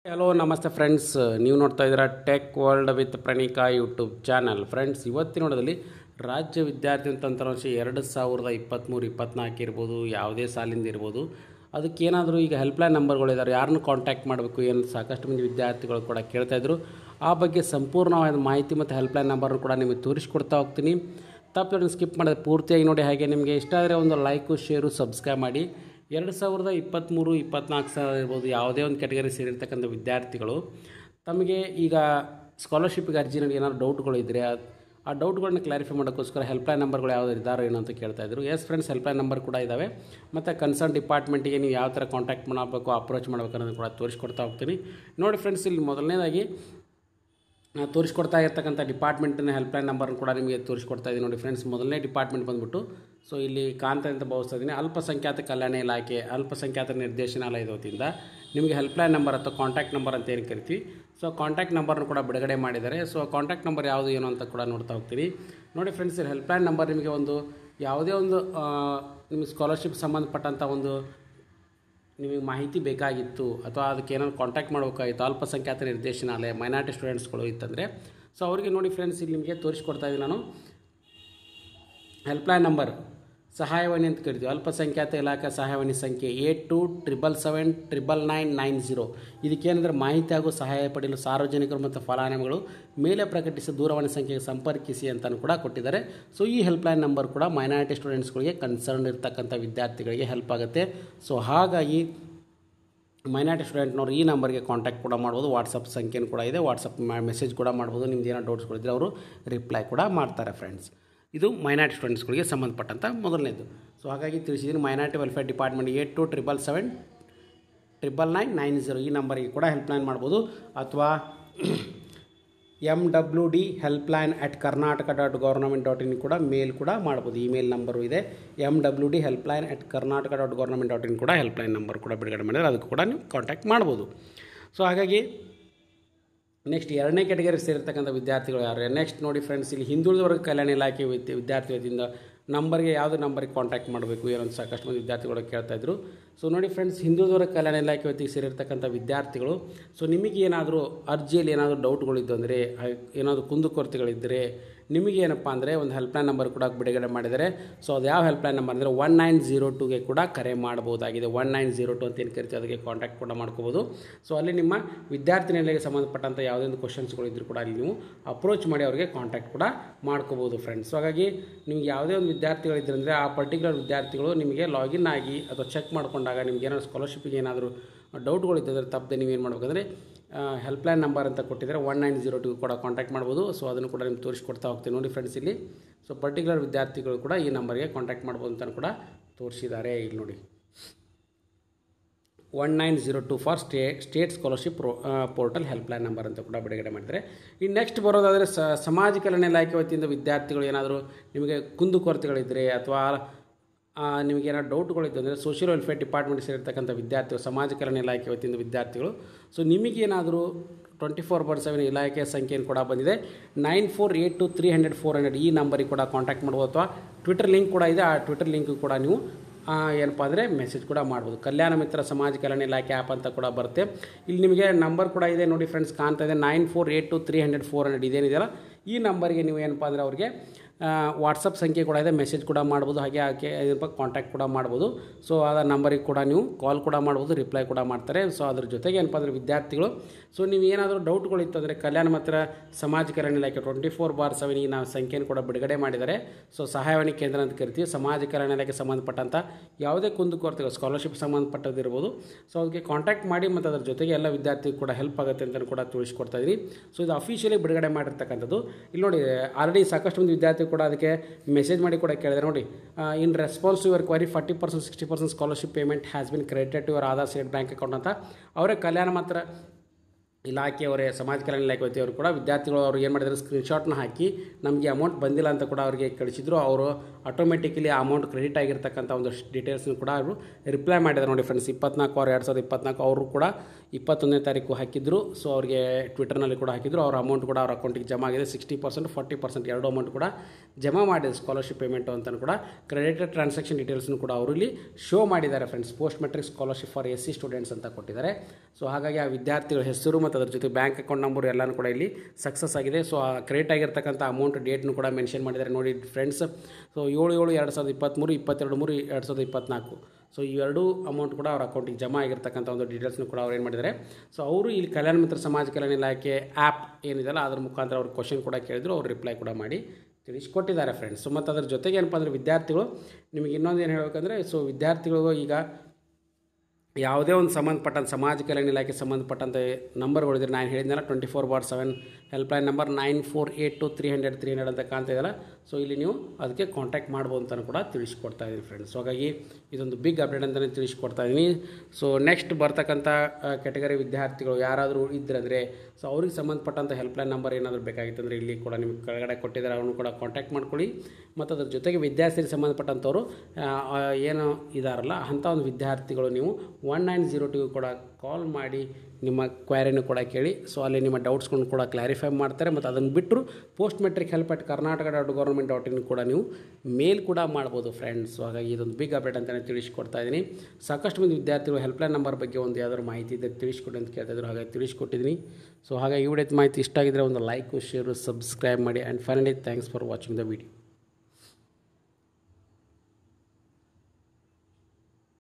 hello ನಮಸ್ತೆ friends ನೀವು ನೋಡ್ತಾ ಇದ್ದೀರಾ tech world with Praneeka YouTube channel friends ಇವತ್ತಿನ ನೋಡೋದಲ್ಲಿ ರಾಜ್ಯ ವಿದ್ಯಾರ್ಥಿ ತಂತ್ರಾಂಶ ಎರಡು ಸಾವಿರದ ಇಪ್ಪತ್ತ್ಮೂರು ಇಪ್ಪತ್ತ್ನಾಲ್ಕು ಇರ್ಬೋದು ಯಾವುದೇ ಸಾಲಿಂದ ಇರ್ಬೋದು ಅದಕ್ಕೇನಾದರೂ ಈಗ ಹೆಲ್ಪ್ಲೈನ್ ನಂಬರ್ಗಳಿದ್ದಾರೆ ಯಾರನ್ನು ಕಾಂಟ್ಯಾಕ್ಟ್ ಮಾಡಬೇಕು ಏನು ಸಾಕಷ್ಟು ಮಂದಿ ವಿದ್ಯಾರ್ಥಿಗಳು ಕೂಡ ಕೇಳ್ತಾಯಿದ್ರು ಆ ಬಗ್ಗೆ ಸಂಪೂರ್ಣವಾದ ಮಾಹಿತಿ ಮತ್ತು ಹೆಲ್ಪ್ಲೈನ್ ನಂಬರ್ನು ಕೂಡ ನಿಮಗೆ ತೋರಿಸ್ಕೊಡ್ತಾ ಹೋಗ್ತೀನಿ ತಪ್ಪು ಸ್ಕಿಪ್ ಮಾಡೋದು ಪೂರ್ತಿಯಾಗಿ ನೋಡಿ ಹಾಗೆ ನಿಮಗೆ ಇಷ್ಟ ಆದರೆ ಒಂದು ಲೈಕು ಶೇರು ಸಬ್ಸ್ಕ್ರೈಬ್ ಮಾಡಿ ಎರಡು ಸಾವಿರದ ಇಪ್ಪತ್ತ್ಮೂರು ಇಪ್ಪತ್ತ್ನಾಲ್ಕು ಸಾವಿರ ಇರ್ಬೋದು ಯಾವುದೇ ಒಂದು ಕ್ಯಾಟಗರಿ ಸೇರಿರ್ತಕ್ಕಂಥ ವಿದ್ಯಾರ್ಥಿಗಳು ತಮಗೆ ಈಗ ಸ್ಕಾಲರ್ಶಿಪ್ಗೆ ಅರ್ಜಿನಲ್ಲಿ ಏನಾದ್ರು ಡೌಟ್ಗಳು ಇದ್ದರೆ ಆ- ಆ ಡೌಟ್ಗಳನ್ನ ಕ್ಲಾರಿಫೈ ಮಾಡೋಕ್ಕೋಸ್ಕರ ಹೆಲ್ಪ್ಲೈನ್ ನಂಬರ್ಗಳು ಯಾವ್ದು ಇದ್ದಾರೋ ಏನೋ ಅಂತ ಕೇಳ್ತಾ ಇದ್ರು ಎಸ್ ಫ್ರೆಂಡ್ಸ್ ಹೆಲ್ಪ್ಲೈನ್ ನಂಬರ್ ಕೂಡ ಇದ್ದಾವೆ ಮತ್ತು ಕನ್ಸರ್ನ್ ಡಿಪಾರ್ಟ್ಮೆಂಟಿಗೆ ನೀವು ಯಾವ ಥರ ಕಾಂಟ್ಯಾಕ್ಟ್ ಮಾಡಬೇಕು ಅಪ್ರೋಚ್ ಮಾಡಬೇಕು ಅನ್ನೋದನ್ನು ಕೂಡ ತೋರಿಸ್ಕೊಡ್ತಾ ಹೋಗ್ತೀನಿ ನೋಡಿ ಫ್ರೆಂಡ್ಸ್ ಇಲ್ಲಿ ಮೊದಲನೇದಾಗಿ ನಾ ತೋರಿಸ್ಕೊಡ್ತಾ ಇರ್ತಕ್ಕಂಥ ಡಿಪಾರ್ಟ್ಮೆಂಟಿನ ಹೆಲ್ಪ್ಲೈನ್ ನಂಬರ್ನ ಕೂಡ ನಿಮಗೆ ತೋರಿಸ್ಕೊಡ್ತಾ ಇದ್ದೀನಿ ನೋಡಿ ಫ್ರೆಂಡ್ಸ್ ಮೊದಲನೇ ಡಿಪಾರ್ಟ್ಮೆಂಟ್ ಬಂದ್ಬಿಟ್ಟು ಸೊ ಇಲ್ಲಿ ಕಾಂತ ಅಂತ ಭಾವಿಸ್ತಾ ಇದ್ದೀನಿ ಅಲ್ಪಸಂಖ್ಯಾತ ಕಲ್ಯಾಣ ಇಲಾಖೆ ಅಲ್ಪಸಂಖ್ಯಾತ ನಿರ್ದೇಶನಾಲಯದ ವತಿಯಿಂದ ನಿಮಗೆ ಹೆಲ್ಪ್ಲೈನ್ ನಂಬರ್ ಅಥವಾ ಕಾಂಟ್ಯಾಕ್ಟ್ ನಂಬರ್ ಅಂತ ಏನು ಕರಿತೀವಿ ಸೊ ಕಾಂಟ್ಯಾಕ್ಟ್ ನಂಬರ್ನ ಕೂಡ ಬಿಡುಗಡೆ ಮಾಡಿದ್ದಾರೆ ಸೊ ಕಾಂಟ್ಯಾಕ್ಟ್ ನಂಬರ್ ಯಾವುದು ಏನು ಅಂತ ಕೂಡ ನೋಡ್ತಾ ಹೋಗ್ತೀನಿ ನೋಡಿ ಫ್ರೆಂಡ್ಸ್ ಇಲ್ಲಿ ಹೆಲ್ಪ್ಲೈನ್ ನಂಬರ್ ನಿಮಗೆ ಒಂದು ಯಾವುದೇ ಒಂದು ಆ, ನಿಮಗೆ ಸ್ಕಾಲರ್ಶಿಪ್ ಸಂಬಂಧಪಟ್ಟಂಥ ಒಂದು ನಿಮಗೆ ಮಾಹಿತಿ ಬೇಕಾಗಿತ್ತು ಅಥವಾ ಅದಕ್ಕೆ ಏನಾದ್ರು ಕಾಂಟ್ಯಾಕ್ಟ್ ಮಾಡಬೇಕಾಗಿತ್ತು ಅಲ್ಪಸಂಖ್ಯಾತ ನಿರ್ದೇಶನಾಲಯ ಮೈನಾರಿಟಿ ಸ್ಟೂಡೆಂಟ್ಸ್ಗಳು ಇತ್ತಂದರೆ ಸೊ ಅವರಿಗೆ ನೋಡಿ ಫ್ರೆಂಡ್ಸ್ ಇಲ್ಲಿ ನಿಮಗೆ ತೋರಿಸ್ಕೊಡ್ತಾ ಇದ್ದೀನಿ ನಾನು ಹೆಲ್ಪ್ಲೈನ್ ನಂಬರ್ ಸಹಾಯವಾಣಿ ಅಂತ ಕರಿತೀವಿ ಅಲ್ಪಸಂಖ್ಯಾತ ಇಲಾಖೆ ಸಹಾಯವಾಣಿ ಸಂಖ್ಯೆ eight two triple seven triple nine nine zero ಇದಕ್ಕೇನೆಂದರೆ ಮಾಹಿತಿ ಹಾಗೂ ಸಹಾಯ ಪಡೆಯಲು ಸಾರ್ವಜನಿಕರು ಮತ್ತು ಫಲಾನುಭವಿಗಳು ಮೇಲೆ ಪ್ರಕಟಿಸಿದ ದೂರವಾಣಿ ಸಂಖ್ಯೆಗೆ ಸಂಪರ್ಕಿಸಿ ಅಂತಲೂ ಕೂಡ ಕೊಟ್ಟಿದ್ದಾರೆ ಸೊ ಈ ಹೆಲ್ಪ್ಲೈನ್ ನಂಬರ್ ಕೂಡ ಮೈನಾರಿಟಿ ಸ್ಟೂಡೆಂಟ್ಸ್ಗಳಿಗೆ ಕನ್ಸರ್ನ್ ಇರ್ತಕ್ಕಂಥ ವಿದ್ಯಾರ್ಥಿಗಳಿಗೆ ಹೆಲ್ಪ್ ಆಗುತ್ತೆ ಸೊ ಹಾಗಾಗಿ ಮೈನಾರಿಟಿ ಸ್ಟೂಡೆಂಟ್ನವ್ರು ಈ ನಂಬರ್ಗೆ ಕಾಂಟ್ಯಾಕ್ಟ್ ಕೂಡ ಮಾಡ್ಬೋದು ವಾಟ್ಸಪ್ ಸಂಖ್ಯೆನೂ ಕೂಡ ಇದೆ ವಾಟ್ಸಪ್ ಮೆಸೇಜ್ ಕೂಡ ಮಾಡ್ಬೋದು ನಿಮ್ದು ಏನೋ ಡೌಟ್ಸ್ಗಳಿದ್ರೆ ಅವರು ರಿಪ್ಲೈ ಕೂಡ ಮಾಡ್ತಾರೆ ಫ್ರೆಂಡ್ಸ್ ಇದು ಮೈನಾರಿಟಿ ಸ್ಟೂಡೆಂಟ್ಸ್ಗಳಿಗೆ ಸಂಬಂಧಪಟ್ಟಂಥ ಮೊದಲನೇದು ಸೊ ಹಾಗಾಗಿ ತಿಳಿಸಿದ್ದೀನಿ minority welfare department eight two triple seven triple nine nine zero ಈ ನಂಬರಿಗೆ ಕೂಡ ಹೆಲ್ಪ್ಲೈನ್ ಮಾಡ್ಬೋದು ಅಥವಾ M W D helpline at Karnataka dot government dot in ಕೂಡ ಮೇಲ್ ಕೂಡ ಮಾಡ್ಬೋದು ಇಮೇಲ್ ನಂಬರು ಇದೆ M W D helpline at Karnataka dot government dot in ಕೂಡ ಹೆಲ್ಪ್ಲೈನ್ ನಂಬರ್ ಕೂಡ ಬಿಡುಗಡೆ ಮಾಡಿದರೆ ಅದಕ್ಕೂ ಕೂಡ ನೀವು ಕಾಂಟ್ಯಾಕ್ಟ್ ಮಾಡ್ಬೋದು ಸೊ ಹಾಗಾಗಿ ನೆಕ್ಸ್ಟ್ ಎರಡನೇ ಕ್ಯಾಟಗರಿಗೆ ಸೇರಿರ್ತಕ್ಕಂಥ ವಿದ್ಯಾರ್ಥಿಗಳು ಯಾರು ನೆಕ್ಸ್ಟ್ ನೋಡಿ ಫ್ರೆಂಡ್ಸ್ ಇಲ್ಲಿ ಹಿಂದುಳಿದ ವರ್ಗ ಕಲ್ಯಾಣ ಇಲಾಖೆ ವಿದ್ಯ ವಿದ್ಯಾರ್ಥಿ ವತಿಯಿಂದ ನಂಬರ್ಗೆ ಯಾವುದು ನಂಬರಿಗೆ ಕಾಂಟ್ಯಾಕ್ಟ್ ಮಾಡಬೇಕು ಏನೋ ಅಂತ ಸಾಕಷ್ಟು ಮಂದಿ ವಿದ್ಯಾರ್ಥಿಗಳು ಕೇಳ್ತಾ ಇದ್ರು ಸೊ ನೋಡಿ ಫ್ರೆಂಡ್ಸ್ ಹಿಂದುಳಿದ ವರ್ಗ ಕಲ್ಯಾಣ ಇಲಾಖೆ ವತಿಗೆ ಸೇರಿರ್ತಕ್ಕಂಥ ವಿದ್ಯಾರ್ಥಿಗಳು ಸೊ ನಿಮಗೆ ಏನಾದರೂ ಅರ್ಜಿಯಲ್ಲಿ ಏನಾದರೂ ಡೌಟ್ಗಳಿದ್ದು ಅಂದರೆ ಏನಾದರೂ ಕುಂದುಕೊರತೆಗಳಿದ್ದರೆ ನಿಮಗೆ ಏನಪ್ಪ ಅಂದರೆ ಒಂದು ಹೆಲ್ಪ್ಲೈನ್ ನಂಬರ್ ಕೂಡ ಬಿಡುಗಡೆ ಮಾಡಿದ್ದಾರೆ ಸೊ ಅದು ಯಾವ ಹೆಲ್ಪ್ಲೈನ್ ನಂಬರ್ ಅಂದರೆ ಒನ್ ನೈನ್ ಜೀರೋ ಟುಗೆ ಕೂಡ ಕರೆ ಮಾಡ್ಬೋದಾಗಿದೆ ಒನ್ ನೈನ್ ಜೀರೋ ಟು ಅಂತ ಏನು ಕರಿತೀವಿ ಅದಕ್ಕೆ ಕಾಂಟ್ಯಾಕ್ಟ್ ಕೂಡ ಮಾಡ್ಕೋಬೋದು ಸೊ ಅಲ್ಲಿ ನಿಮ್ಮ ವಿದ್ಯಾರ್ಥಿ ನಿಲಯಕ್ಕೆ ಸಂಬಂಧಪಟ್ಟಂಥ ಯಾವುದೇ ಒಂದು ಕ್ವಶನ್ಸ್ಗಳು ಇದ್ದರೂ ಕೂಡ ಅಲ್ಲಿ ನೀವು ಅಪ್ರೋಚ್ ಮಾಡಿ ಅವರಿಗೆ ಕಾಂಟ್ಯಾಕ್ಟ್ ಕೂಡ ಮಾಡ್ಕೋಬೋದು ಫ್ರೆಂಡ್ಸ್ ಸೊ ಹಾಗಾಗಿ ನಿಮ್ಗೆ ಯಾವುದೇ ಒಂದು ವಿದ್ಯಾರ್ಥಿಗಳಿದ್ರೆ ಅಂದರೆ ಆ ಪರ್ಟಿಕ್ಯುಲರ್ ವಿದ್ಯಾರ್ಥಿಗಳು ನಿಮಗೆ ಲಾಗಿನ್ ಆಗಿ ಅಥವಾ ಚೆಕ್ ಮಾಡ್ಕೊಂಡಾಗ ನಿಮ್ಗೆ ಏನಾದ್ರು ಸ್ಕಾಲರ್ಶಿಪ್ಗೆ ಏನಾದರೂ ಡೌಟ್ಗಳಿದ್ದರೆ ತಪ್ಪದೆ ನೀವೇನು ಮಾಡ್ಬೇಕಂದ್ರೆ ಹೆಲ್ಪ್ಲೈನ್ ನಂಬರ್ ಅಂತ ಕೊಟ್ಟಿದ್ದಾರೆ ಒನ್ ನೈನ್ ಜೀರೋ ಟು ಕೂಡ ಕಾಂಟ್ಯಾಕ್ಟ್ ಮಾಡ್ಬೋದು ಸೊ ಅದನ್ನು ಕೂಡ ನಿಮ್ಗೆ ತೋರಿಸ್ಕೊಡ್ತಾ ಹೋಗ್ತೀನಿ ನೋಡಿ ಫ್ರೆಂಡ್ಸ್ ಇಲ್ಲಿ ಸೊ ಪರ್ಟಿಕ್ಯುಲರ್ ವಿದ್ಯಾರ್ಥಿಗಳು ಕೂಡ ಈ ನಂಬರ್ಗೆ ಕಾಂಟ್ಯಾಕ್ಟ್ ಮಾಡ್ಬೋದು ಅಂತ ಕೂಡ ತೋರಿಸಿದ್ದಾರೆ ಇಲ್ಲಿ ನೋಡಿ one nine zero two for stay state scholarship pro portal helpline number ಅಂತ ಕೂಡ ಬಿಡುಗಡೆ ಮಾಡಿದ್ದಾರೆ ಇನ್ನು ನೆಕ್ಸ್ಟ್ ಬರೋದಾದರೆ ಸ ಸಮಾಜ ಕಲ್ಯಾಣ ಇಲಾಖೆ ವತಿಯಿಂದ ವಿದ್ಯಾರ್ಥಿಗಳು ಏನಾದರೂ ನಿಮಗೆ ಕುಂದುಕೊರತೆಗಳಿದ್ದರೆ ಅಥವಾ ಆ, ನಿಮಗೆ ಏನಾದ್ರು ಡೌಟ್ಗಳಿತ್ತು ಅಂದರೆ ಸೋಷಿಯಲ್ ವೆಲ್ಫೇರ್ ಡಿಪಾರ್ಟ್ಮೆಂಟ್ ಸೇರಿರ್ತಕ್ಕಂಥ ವಿದ್ಯಾರ್ಥಿಗಳು ಸಮಾಜ ಕಲ್ಯಾಣ ಇಲಾಖೆ ವತಿಯಿಂದ ವಿದ್ಯಾರ್ಥಿಗಳು ಸೊ ನಿಮಗೇನಾದರೂ ಟ್ವೆಂಟಿ ಫೋರ್ ಬಾರ್ ಸೆವೆನ್ ಇಲಾಖೆ ಸಂಖ್ಯೆಯನ್ನು ಕೂಡ ಬಂದಿದೆ nine four eight two three hundred four hundred ಈ ನಂಬರಿಗೆ ಕೂಡ ಕಾಂಟ್ಯಾಕ್ಟ್ ಮಾಡ್ಬೋದು ಅಥವಾ ಟ್ವಿಟರ್ ಲಿಂಕ್ ಕೂಡ ಇದೆ ಆ ಟ್ವಿಟರ್ ಲಿಂಕ್ ಕೂಡ ನೀವು ಆ, ಏನಪ್ಪ ಅಂದರೆ ಮೆಸೇಜ್ ಕೂಡ ಮಾಡ್ಬೋದು ಕಲ್ಯಾಣ ಮಿತ್ರ ಸಮಾಜ ಕಲ್ಯಾಣ ಇಲಾಖೆ ಆ್ಯಪ್ ಅಂತ ಕೂಡ ಬರುತ್ತೆ ಇಲ್ಲಿ ನಿಮಗೆ ನಂಬರ್ ಕೂಡ ಇದೆ ನೋಡಿ ಫ್ರೆಂಡ್ಸ್ ಕಾಣ್ತಾ ಇದೆ nine four eight two three hundred four hundred ಇದೇನಿದೆಯಲ್ಲ ಈ ನಂಬರ್ಗೆ ನೀವು ಏನಪ್ಪ ಅಂದರೆ ಅವ್ರಿಗೆ ವಾಟ್ಸಪ್ ಸಂಖ್ಯೆ ಕೂಡ ಇದೆ ಮೆಸೇಜ್ ಕೂಡ ಮಾಡ್ಬೋದು ಹಾಗೆ ಆಕೆ ಏನಪ್ಪ ಕಾಂಟ್ಯಾಕ್ಟ್ ಕೂಡ ಮಾಡ್ಬೋದು ಸೊ ಆ ನಂಬರಿಗೆ ಕೂಡ ನೀವು ಕಾಲ್ ಕೂಡ ಮಾಡ್ಬೋದು ರಿಪ್ಲೈ ಕೂಡ ಮಾಡ್ತಾರೆ ಸೊ ಅದ್ರ ಜೊತೆಗೆ ಏನಪ್ಪ ಅಂದರೆ ವಿದ್ಯಾರ್ಥಿಗಳು ಸೊ ನೀವು ಏನಾದರೂ ಡೌಟ್ಗಳಿತ್ತು ಅಂದರೆ ಕಲ್ಯಾಣ ಮಾತ್ರ ಸಮಾಜ ಕಲ್ಯಾಣ ಇಲಾಖೆ ಟ್ವೆಂಟಿ ಫೋರ್ ಬಾರ್ ಸೆವೆನ್ ಈ ನಾವು ಸಂಖ್ಯೆಯನ್ನು ಕೂಡ ಬಿಡುಗಡೆ ಮಾಡಿದ್ದಾರೆ ಸೊ ಸಹಾಯವಾಣಿ ಕೇಂದ್ರ ಅಂತ ಕರಿತೀವಿ ಸಮಾಜ ಕಲ್ಯಾಣ ಇಲಾಖೆ ಸಂಬಂಧಪಟ್ಟಂಥ ಯಾವುದೇ ಕುಂದುಕೊರತೆಗಳು ಸ್ಕಾಲರ್ಶಿಪ್ ಸಂಬಂಧಪಟ್ಟದಿರ್ಬೋದು ಸೊ ಅದಕ್ಕೆ ಕಾಂಟ್ಯಾಕ್ಟ್ ಮಾಡಿ ಮತ್ತು ಅದ್ರ ಜೊತೆಗೆ ಎಲ್ಲ ವಿದ್ಯಾರ್ಥಿಗಳು ಕೂಡ ಹೆಲ್ಪ್ ಆಗುತ್ತೆ ಅಂತ ಕೂಡ ತಿಳಿಸ್ಕೊಡ್ತಾ ಇದ್ದೀನಿ ಸೊ ಇದು ಅಫಿಷಿಯಲಿ ಬಿಡುಗಡೆ ಮಾಡಿರ್ತಕ್ಕಂಥದ್ದು ಇಲ್ಲಿ ನೋಡಿ ಆಲ್ರೆಡಿ ಸಾಕಷ್ಟು ಮಂದಿ ವಿದ್ಯಾರ್ಥಿಗಳು ಕೂಡ ಅದಕ್ಕೆ ಮೆಸೇಜ್ ಮಾಡಿ ಕೂಡ ಕೇಳಿದ್ರೆ ನೋಡಿ in response your query forty percent sixty percent scholarship payment has been credited to your Aadhaar state bank account ಅಂತ ಅವರೇ ಕಲ್ಯಾಣ ಮಾತ್ರ ಇಲಾಖೆಯವರೇ ಸಮಾಜ ಕಲ್ಯಾಣ ಇಲಾಖೆ ವತಿಯವರು ಕೂಡ ವಿದ್ಯಾರ್ಥಿಗಳು ಅವರು ಏನು ಮಾಡಿದ್ದಾರೆ ಸ್ಕ್ರೀನ್ಶಾಟ್ನ ಹಾಕಿ ನಮಗೆ ಅಮೌಂಟ್ ಬಂದಿಲ್ಲ ಅಂತ ಕೂಡ ಅವರಿಗೆ ಕಳಿಸಿದ್ರು ಅವರು ಆಟೋಮೆಟಿಕಲಿ ಆ ಅಮೌಂಟ್ ಕ್ರೆಡಿಟ್ ಆಗಿರ್ತಕ್ಕಂಥ ಒಂದು ಡೀಟೇಲ್ಸ್ನ ಕೂಡ ಅವರು ರಿಪ್ಲೈ ಮಾಡಿದ್ದಾರೆ ನೋಡಿ ಫ್ರೆಂಡ್ಸ್ ಇಪ್ಪತ್ನಾಲ್ಕು ಆರು ಎರಡು ಸಾವಿರದ ಇಪ್ಪತ್ನಾಲ್ಕು ಅವರು ಕೂಡ ಇಪ್ಪತ್ತೊಂದನೇ ತಾರೀಕು ಹಾಕಿದ್ರು ಸೊ ಅವ್ರಿಗೆ ಟ್ವಿಟರ್ನಲ್ಲಿ ಕೂಡ ಹಾಕಿದ್ರು ಅವ್ರ ಅಮೌಂಟ್ ಕೂಡ ಅವ್ರ ಅಕೌಂಟಿಗೆ ಜಮಾ ಆಗಿದೆ ಸಿಕ್ಸ್ಟಿ ಪರ್ಸೆಂಟ್ ಫಾರ್ಟಿ ಪರ್ಸೆಂಟ್ ಎರಡು ಅಮೌಂಟ್ ಕೂಡ ಜಮಾ ಮಾಡಿದೆ ಸ್ಕಾಲರ್ಶಿಪ್ ಪೇಮೆಂಟು ಅಂತಲೂ ಕೂಡ ಕ್ರೆಡಿಟೆಡ್ ಟ್ರಾನ್ಸಾಕ್ಷನ್ ಡೀಟೇಲ್ಸ್ನು ಕೂಡ ಅವರು ಇಲ್ಲಿ ಶೋ ಮಾಡಿದ್ದಾರೆ friends post matric scholarship for S C students ಅಂತ ಕೊಟ್ಟಿದ್ದಾರೆ ಸೊ ಹಾಗಾಗಿ ಆ ವಿದ್ಯಾರ್ಥಿಗಳ ಹೆಸರು ಮತ್ತು ಅದ್ರ ಜೊತೆ ಬ್ಯಾಂಕ್ ಅಕೌಂಟ್ ನಂಬರ್ ಎಲ್ಲನೂ ಕೂಡ ಇಲ್ಲಿ ಸಕ್ಸಸ್ ಆಗಿದೆ ಸೊ ಆ ಕ್ರೆಡಿಟ್ ಆಗಿರ್ತಕ್ಕಂಥ ಅಮೌಂಟ್ ಡೇಟ್ನು ಕೂಡ ಮೆನ್ಷನ್ ಮಾಡಿದ್ದಾರೆ ನೋಡಿ ಫ್ರೆಂಡ್ಸ್ ಸೊ ಏಳು ಏಳು ಎರಡು ಸಾವಿರದ ಇಪ್ಪತ್ತ್ಮೂರು ಇಪ್ಪತ್ತೆರಡು ಮೂರು ಎರಡು ಸಾವಿರದ ಇಪ್ಪತ್ತ್ನಾಲ್ಕು ಸೊ ಈ ಎರಡೂ ಅಮೌಂಟ್ ಕೂಡ ಅವ್ರ ಅಕೌಂಟಿಗೆ ಜಮಾ ಆಗಿರ್ತಕ್ಕಂಥ ಒಂದು ಡೀಟೇಲ್ಸ್ನು ಕೂಡ ಅವ್ರು ಏನು ಮಾಡಿದ್ದಾರೆ ಸೊ ಅವರು ಇಲ್ಲಿ ಕಲ್ಯಾಣ ಮಿತ್ರ ಸಮಾಜ ಕಲ್ಯಾಣ ಇಲಾಖೆ ಆ್ಯಪ್ ಏನಿದೆಯಲ್ಲ ಅದ್ರ ಮುಖಾಂತರ ಅವ್ರು ಕ್ವಶನ್ ಕೂಡ ಕೇಳಿದ್ರು ಅವ್ರು ರಿಪ್ಲೈ ಕೂಡ ಮಾಡಿ ತಿಳಿಸ್ಕೊಟ್ಟಿದ್ದಾರೆ ಫ್ರೆಂಡ್ಸ್ ಸೊ ಮತ್ತು ಅದ್ರ ಜೊತೆಗೆ ಏನಪ್ಪ ಅಂದರೆ ವಿದ್ಯಾರ್ಥಿಗಳು ನಿಮಗೆ ಇನ್ನೊಂದು ಏನು ಹೇಳಬೇಕಂದ್ರೆ ಸೊ ವಿದ್ಯಾರ್ಥಿಗಳು ಈಗ ಯಾವುದೇ ಒಂದು ಸಂಬಂಧಪಟ್ಟಂಥ ಸಮಾಜ ಕಲ್ಯಾಣ ಇಲಾಖೆ ಸಂಬಂಧಪಟ್ಟಂತೆ ನಂಬರ್ಗಳಿದ್ರೆ ನಾನು ಹೇಳಿದ್ನಲ್ಲ twenty four by seven helpline number nine four eight two three hundred three hundred ಅಂತ ಕಾಣ್ತಾ ಇದೆಯಲ್ಲ ಸೊ ಇಲ್ಲಿ ನೀವು ಅದಕ್ಕೆ ಕಾಂಟ್ಯಾಕ್ಟ್ ಮಾಡ್ಬೋದು ಅಂತಲೂ ಕೂಡ ತಿಳಿಸ್ಕೊಡ್ತಾ ಇದ್ದೀನಿ ಫ್ರೆಂಡ್ಸ್ ಸೊ ಹಾಗಾಗಿ ಇದೊಂದು ಬಿಗ್ ಅಪ್ಡೇಟ್ ಅಂತಲೇ ತಿಳಿಸ್ಕೊಡ್ತಾ ಇದ್ದೀನಿ ಸೊ ನೆಕ್ಸ್ಟ್ ಬರ್ತಕ್ಕಂಥ ಕೆಟಗರಿ ವಿದ್ಯಾರ್ಥಿಗಳು ಯಾರಾದರೂ ಇದ್ರಂದರೆ ಸೊ ಅವ್ರಿಗೆ ಸಂಬಂಧಪಟ್ಟಂಥ ಹೆಲ್ಪ್ಲೈನ್ ನಂಬರ್ ಏನಾದರೂ ಬೇಕಾಗಿತ್ತು ಅಂದರೆ ಇಲ್ಲಿ ಕೂಡ ನಿಮಗೆ ಕೆಳಗಡೆ ಕೊಟ್ಟಿದ್ದಾರೆ ಅವನು ಕೂಡ ಕಾಂಟ್ಯಾಕ್ಟ್ ಮಾಡ್ಕೊಳ್ಳಿ ಮತ್ತು ಅದ್ರ ಜೊತೆಗೆ ವಿದ್ಯಾರ್ಥಿಗೆ ಸಂಬಂಧಪಟ್ಟಂಥವ್ರು ಆ, ಆ, ಏನು ಇದಾರಲ್ಲ ಅಂಥ ಒಂದು ವಿದ್ಯಾರ್ಥಿಗಳು ನೀವು ಒನ್ ನೈನ್ ಜೀರೋ ಟು ಕೂಡ ಕಾಲ್ ಮಾಡಿ ನಿಮ್ಮ ಕ್ವೈರಿನೂ ಕೂಡ ಕೇಳಿ ಸೊ ಅಲ್ಲಿ ನಿಮ್ಮ ಡೌಟ್ಸ್ಗಳನ್ನು ಕೂಡ ಕ್ಲಾರಿಫೈ ಮಾಡ್ತಾರೆ ಮತ್ತು ಅದನ್ನು ಬಿಟ್ಟರು post matric help at Karnataka dot government dot in ಕೂಡ ನೀವು ಮೇಲ್ ಕೂಡ ಮಾಡ್ಬೋದು ಫ್ರೆಂಡ್ಸ್ ಸೊ ಹಾಗಾಗಿ ಇದೊಂದು ಬಿಗ್ ಅಪ್ಡೇಟ್ ಅಂತಲೇ ತಿಳಿಸ್ಕೊಡ್ತಾ ಇದ್ದೀನಿ ಸಾಕಷ್ಟು ಮಂದಿ ವಿದ್ಯಾರ್ಥಿಗಳು ಹೆಲ್ಪ್ಲೈನ್ ನಂಬರ್ ಬಗ್ಗೆ ಒಂದು ಯಾವ್ದಾದ್ರು ಮಾಹಿತಿ ಇದ್ದರೆ ತಿಳಿಸ್ಕೊಡಿ ಅಂತ ಕೇಳ್ತಾ ಇದ್ರು ಹಾಗಾಗಿ ತಿಳಿಸ್ಕೊಟ್ಟಿದ್ದೀನಿ ಸೊ ಹಾಗಾಗಿ ಈ ವಿಡಿಯೋದ ಮಾಹಿತಿ ಇಷ್ಟ ಆಗಿದ್ರೆ ಒಂದು ಲೈಕು ಶೇರು ಸಬ್ಸ್ಕ್ರೈಬ್ ಮಾಡಿ and finally thanks for watching the video